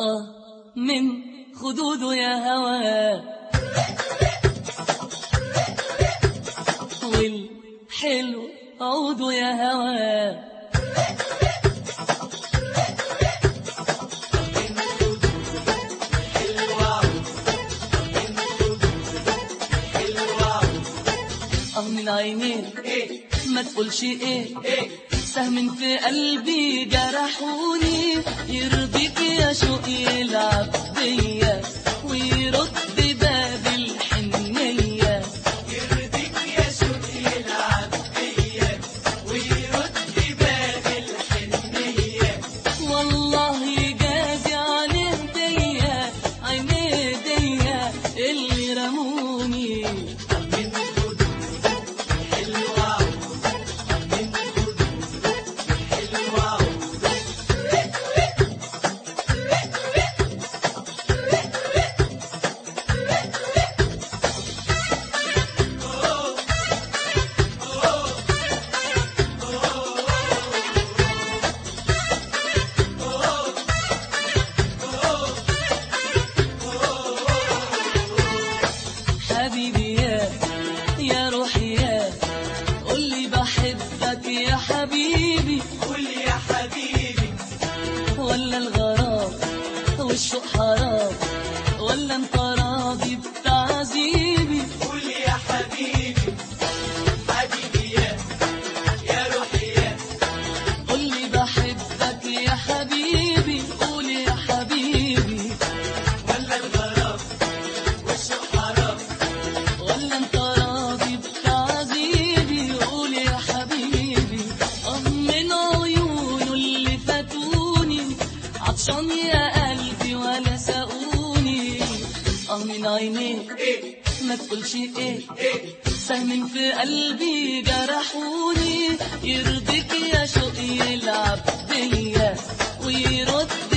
آه من خدوده يا هوا والحلو عوده يا هوا اه من عينين ما تقولش ايه سهم في قلبي جرحوني يرضيك يا شوق يلعب بيا ويرد باب الحنية يرضيك يا شوق يلعب بيا ويرد باب الحنية والله يجازي عليه ديا عيني ديا اللي رموني من خدود حلوة من خدود حلوة حبيبي يا يا روحي يا قولي بحبك يا حبيبي قول يا حبيبي ولا الغرام والشوق حرام ولا انت راضي بتعذيبي قول يا حبيبي حبيبي يا يا روحي يا قولي بحبك يا حبيبي قولي يا حبيبي ولا الغرام والشوق حرام ولا انت راضي بتعذيبي قولي يا حبيبي اه من عيونه اللي فاتوني عطشان يا قلبي ولا سقوني اه من عينيك ايه ما تقولش ايه ايه سهم في قلبي جرحوني يرضيك يا شوق يلعب بيا ويرد